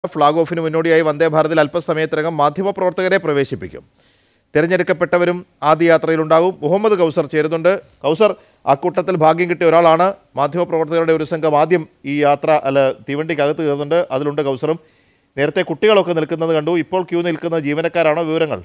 Flag ഓഫിന് മുന്നോടിയായി വന്ദേ ഭാരതിൽ അല്പസമയത്തിനകം മാധ്യമപ്രവർത്തകരെ പ്രവേശിപ്പിക്കും തിരഞ്ഞെടുക്കപ്പെട്ടവരും ആദ്യ യാത്രയിലുണ്ടാകും മുഹമ്മദ് കൗസർ ചേരുന്നുണ്ട് കൗസർ അക്കൂട്ടത്തിൽ ഭാഗ്യം കിട്ടിയ ഒരാളാണ് മാധ്യമപ്രവർത്തകരുടെ ഒരു സംഘം ആദ്യം ഈ യാത്ര അല്ല തീവണ്ടിക്കകത്ത് കയറുന്നുണ്ട് അതിലുണ്ട് കൗസറും നേരത്തെ കുട്ടികളൊക്കെ നിൽക്കുന്നത് കണ്ടു ഇപ്പോൾ ക്യൂ നിൽക്കുന്ന ജീവനക്കാരാണോ വിവരങ്ങൾ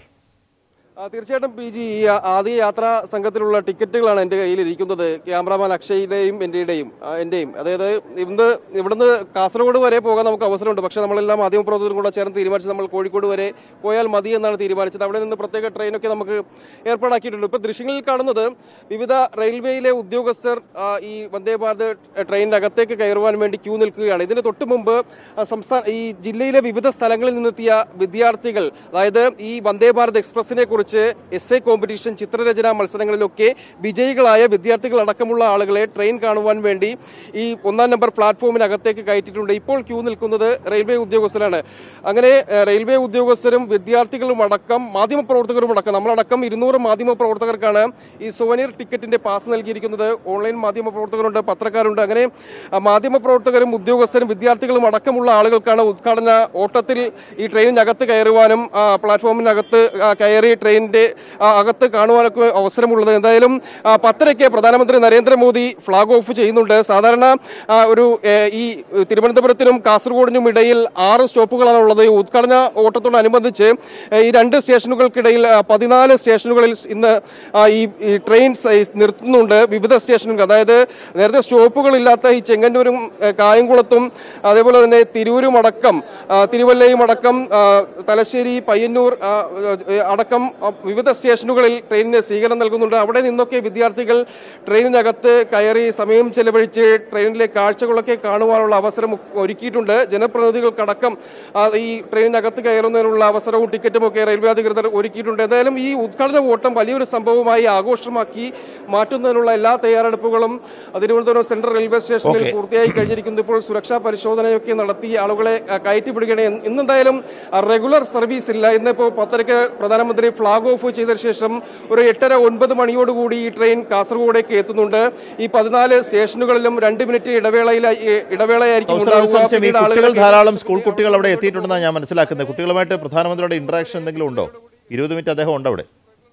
ആ, തീർച്ചയായിട്ടും പി ജി ഈ ആദ്യ യാത്രാ സംഘത്തിലുള്ള ടിക്കറ്റുകളാണ് എൻ്റെ കയ്യിലിരിക്കുന്നത് ക്യാമറാമാൻ അക്ഷയുടെയും എൻ്റെയും എൻ്റെയും അതായത് ഇന്ന് ഇവിടുന്ന് കാസർഗോഡ് വരെ പോകാൻ നമുക്ക് അവസരമുണ്ട് പക്ഷേ നമ്മളെല്ലാം മാധ്യമപ്രവർത്തകരും കൂടെ ചേർന്ന് തീരുമാനിച്ച് നമ്മൾ കോഴിക്കോട് വരെ പോയാൽ മതി എന്നാണ് തീരുമാനിച്ചത് അവിടെ നിന്ന് പ്രത്യേക ട്രെയിനൊക്കെ നമുക്ക് ഏർപ്പാടാക്കിയിട്ടുണ്ട് ഇപ്പോൾ ദൃശ്യങ്ങളിൽ കാണുന്നത് വിവിധ റെയിൽവേയിലെ ഉദ്യോഗസ്ഥർ ആ, ഈ വന്ദേ ഭാരത് ട്രെയിനിൻ്റെ അകത്തേക്ക് കയറുവാൻ വേണ്ടി ക്യൂ നിൽക്കുകയാണ് ഇതിന് തൊട്ട് മുമ്പ് ആ, സംസ്ഥാന ഈ ജില്ലയിലെ വിവിധ സ്ഥലങ്ങളിൽ നിന്നെത്തിയ വിദ്യാർത്ഥികൾ അതായത് ഈ വന്ദേ ഭാരത് എക്സ്പ്രസിനെ കുറിച്ച് എസ് എ കോമ്പറ്റീഷൻ ചിത്രരചനാ മത്സരങ്ങളിലൊക്കെ വിജയികളായ വിദ്യാർത്ഥികൾ അടക്കമുള്ള ആളുകളെ ട്രെയിൻ കാണുവാൻ വേണ്ടി ഈ ഒന്നാം നമ്പർ പ്ലാറ്റ്ഫോമിനകത്തേക്ക് കയറ്റിയിട്ടുണ്ട് ഇപ്പോൾ ക്യൂ നിൽക്കുന്നത് റെയിൽവേ ഉദ്യോഗസ്ഥരാണ് അങ്ങനെ ഏഹ്, റെയിൽവേ ഉദ്യോഗസ്ഥരും വിദ്യാർത്ഥികളും അടക്കം മാധ്യമപ്രവർത്തകരും അടക്കം നമ്മളടക്കം ഇരുന്നൂറ് മാധ്യമപ്രവർത്തകർക്കാണ് ഈ സോവനീർ ടിക്കറ്റിന്റെ പാസ് നൽകിയിരിക്കുന്നത് ഓൺലൈൻ മാധ്യമപ്രവർത്തകരുണ്ട് പത്രക്കാരുണ്ട് അങ്ങനെ ആ, മാധ്യമപ്രവർത്തകരും ഉദ്യോഗസ്ഥരും വിദ്യാർത്ഥികളും അടക്കമുള്ള ആളുകൾക്കാണ് ഉദ്ഘാടന ഓട്ടത്തിൽ ഈ ട്രെയിനിനകത്ത് കയറുവാനും ആ, പ്ലാറ്റ്ഫോമിനകത്ത് ആ, കയറി ട്രെയിനിന്റെ ആ, അകത്ത് കാണുവാനൊക്കെ അവസരമുള്ളത് എന്തായാലും ആ, പത്തരയ്ക്ക് പ്രധാനമന്ത്രി നരേന്ദ്രമോദി ഫ്ളാഗ് ഓഫ് ചെയ്യുന്നുണ്ട് സാധാരണ ആ, ഒരു ഏ, ഈ തിരുവനന്തപുരത്തിനും കാസർഗോഡിനും ഇടയിൽ ആറ് സ്റ്റോപ്പുകളാണ് ഉള്ളത് ഈ ഉദ്ഘാടന ഓട്ടത്തോടനുബന്ധിച്ച് ഏ, ഈ രണ്ട് സ്റ്റേഷനുകൾക്കിടയിൽ ആ, പതിനാല് സ്റ്റേഷനുകളിൽ ഇന്ന് ആ, ഈ ഈ ട്രെയിൻ സ- നിർത്തുന്നുണ്ട് വിവിധ സ്റ്റേഷനുകൾ അതായത് നേരത്തെ സ്റ്റോപ്പുകളില്ലാത്ത ഈ ചെങ്ങന്നൂരും ഏ, കായംകുളത്തും അതേപോലെ തന്നെ തിരൂരും അടക്കം ആ, തിരുവല്ലയും അടക്കം ആ, തലശ്ശേരി പയ്യന്നൂർ ആ, ഏ, അടക്കം ആ, വിവിധ സ്റ്റേഷനുകളിൽ ട്രെയിനിന് സ്വീകരണം നൽകുന്നുണ്ട് അവിടെ നിന്നൊക്കെ വിദ്യാർത്ഥികൾ ട്രെയിനിനകത്ത് കയറി സമയം ചെലവഴിച്ച് ട്രെയിനിലെ കാഴ്ചകളൊക്കെ കാണുവാനുള്ള അവസരം ഒരുക്കിയിട്ടുണ്ട് ജനപ്രതിനിധികൾക്കടക്കം ആ, ഈ ട്രെയിനിനകത്ത് കയറുന്നതിനുള്ള അവസരവും ടിക്കറ്റും ഒക്കെ റെയിൽവേ അധികൃതർ ഒരുക്കിയിട്ടുണ്ട് എന്തായാലും ഈ ഉദ്ഘാടന ഓട്ടം വലിയൊരു സംഭവമായി ആഘോഷമാക്കി മാറ്റുന്നതിനുള്ള എല്ലാ തയ്യാറെടുപ്പുകളും തിരുവനന്തപുരം സെൻട്രൽ റെയിൽവേ സ്റ്റേഷനിൽ Okay. പൂർത്തിയായി കഴിഞ്ഞിരിക്കുന്നു ഇപ്പോൾ സുരക്ഷാ പരിശോധനയൊക്കെ നടത്തി ആളുകളെ ആ, കയറ്റിപ്പിടിക്കുകയാണ് ഇന്ന് ഇന്നെന്തായാലും ആ, റെഗുലർ സർവീസ് ഇല്ല ഇന്നിപ്പോൾ പത്തരയ്ക്ക് പ്രധാനമന്ത്രി ഫ്ളാഗ് ഓഫ് ചെയ്ത ശേഷം ഒരു എട്ടര ഒൻപത് മണിയോടുകൂടി ഈ ട്രെയിൻ കാസർഗോഡേക്ക് എത്തുന്നുണ്ട് ഈ പതിനാല് സ്റ്റേഷനുകളിലും രണ്ട് മിനിറ്റ് ഇടവേളയിലായി ഇടവേളയായിരിക്കും കൗസർ ഒരു ഉണ്ടാവുക. സംശയം ഈ പിന്നീട് കുട്ടികൾ ആളുകൾക്ക് ധാരാളം സ്കൂൾ കുട്ടികൾ അവിടെ എത്തിയിട്ടുണ്ടെന്നാണ് ഞാൻ മനസ്സിലാക്കുന്നത് കുട്ടികളുമായിട്ട് പ്രധാനമന്ത്രിയുടെ ഇന്ററാക്ഷൻ എന്തെങ്കിലും ഉണ്ടോ ഇരുപത് മിനിറ്റ് അദ്ദേഹം ഉണ്ട് അവിടെ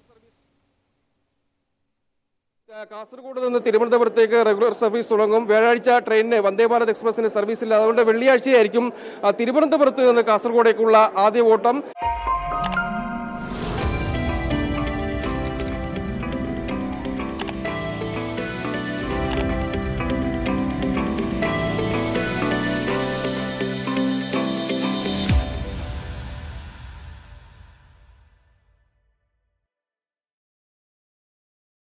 കാസർഗോഡ് നിന്ന് തിരുവനന്തപുരത്തേക്ക് റെഗുലർ സർവീസ് തുടങ്ങും വ്യാഴാഴ്ച ട്രെയിനിന് വന്ദേ ഭാരത് എക്സ്പ്രസിന് സർവീസ് ഇല്ല അതുകൊണ്ട് വെള്ളിയാഴ്ചയായിരിക്കും ആ, തിരുവനന്തപുരത്ത് നിന്ന് കാസർഗോഡേക്കുള്ള ആദ്യ ഓട്ടം